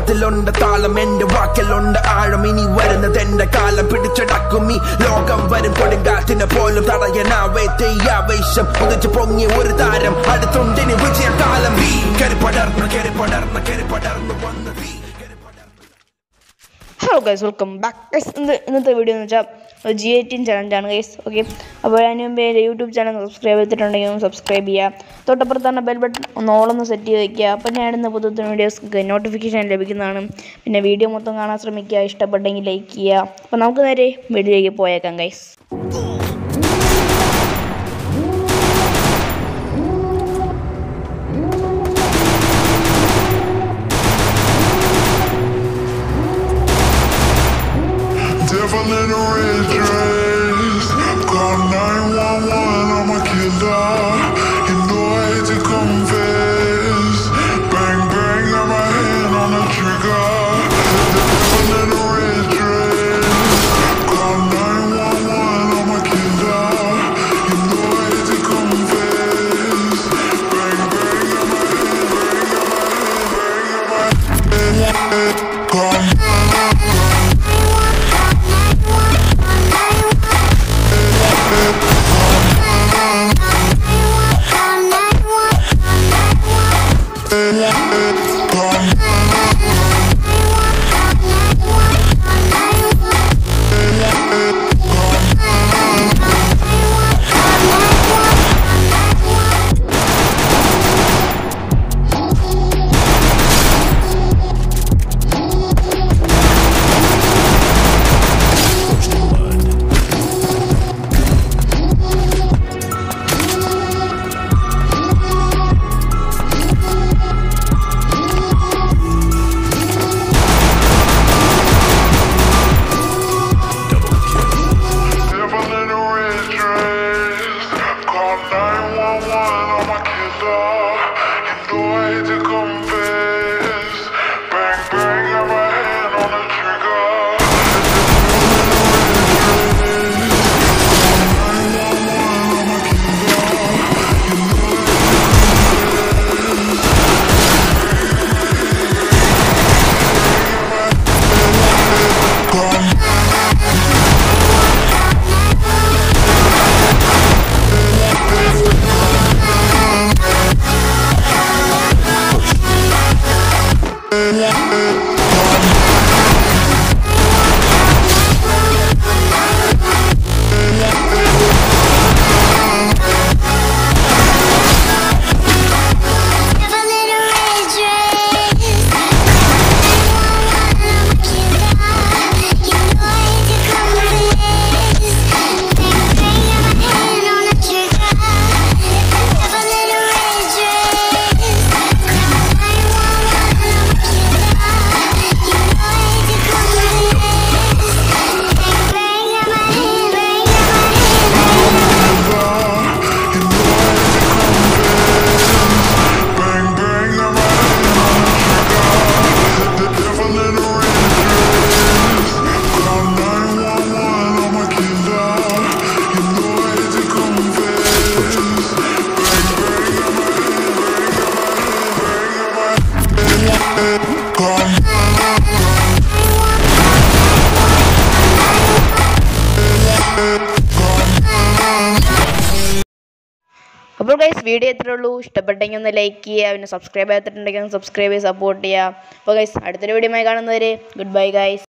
അതിലുണ്ട് താളം എന്റെ വാക്കിലുണ്ട് ആഴം ഇനി വരുന്നത് എന്റെ കാലം പിടിച്ചടക്കും ഈ ലോകം വരും കൊടുങ്കാറ്റിനെ പോലും തടയനാവേ തെയ്യാവേശം ഉദിച്ചു പൊങ്ങിയ ഒരു താരം അടുത്തുണ്ടിനി വിജയകാലം വീ കരി പടർന്ന് കരി പടർന്ന് കരി പടർന്ന് വന്ന് വീ കരി പടർന്ന് hello guys welcome back guys ഇന്ന് ഇന്നത്തെ വീഡിയോ എന്ന് വെച്ചാൽ ജി എയ്റ്റീൻ ചലഞ്ചാണ് ഗൈസ് ഓക്കെ അപ്പോൾ അതിന് മുമ്പേ എൻ്റെ യൂട്യൂബ് ചാനൽ സബ്സ്ക്രൈബ് ചെയ്തിട്ടുണ്ടെങ്കിൽ ഒന്ന് സബ്സ്ക്രൈബ് ചെയ്യുക തൊട്ടപ്പുറത്ത് തന്നെ ബെൽ ബട്ടൺ ഒന്ന് ഓളൊന്ന് സെറ്റ് ചെയ്ത് വയ്ക്കുക അപ്പോൾ ഞാനിന്ന് പുതുത്ത വീഡിയോസ് നോട്ടിഫിക്കേഷൻ ലഭിക്കുന്നതാണ് പിന്നെ വീഡിയോ മൊത്തം കാണാൻ ശ്രമിക്കുക ഇഷ്ടപ്പെട്ടെങ്കിൽ ലൈക്ക് ചെയ്യുക അപ്പോൾ നമുക്ക് നേരെ വീഡിയോയിലേക്ക് പോയേക്കാം guys Devil in a red dress. Call 911, I'm a killer. You know I hate to confess. Bang, bang, got my hand on the trigger. Devil in a red dress. Call 911, I'm a killer. You know I hate to confess. Bang, bang, got my hand, bang, got my hand, bang, got my hand. Call Devil in a red dress. Call 911, I'm a killer. You know I hate to confess. Bang, bang, got my hand on the trigger. Bang, bang, got my hand on the trigger. The devil in a red dress. Call 911, I'm a killer. You know I hate to confess. Bang, bang, got my hand, bang, got my hand, bang, got my hand. Call അപ്പോൾ guys video എത്രേ ഉള്ളൂ ഇഷ്ടപ്പെട്ടെങ്കിൽ ഒന്ന് like ചെയ്യുക പിന്നെ subscribe ചെയ്തിട്ടുണ്ടെങ്കിൽ ഒന്ന് subscribe ചെയ്ത് സപ്പോർട്ട് ചെയ്യുക അപ്പോൾ ഗൈസ് അടുത്തൊരു വീഡിയോ കാണുന്നവരെ ഗുഡ് ബൈ ഗൈസ്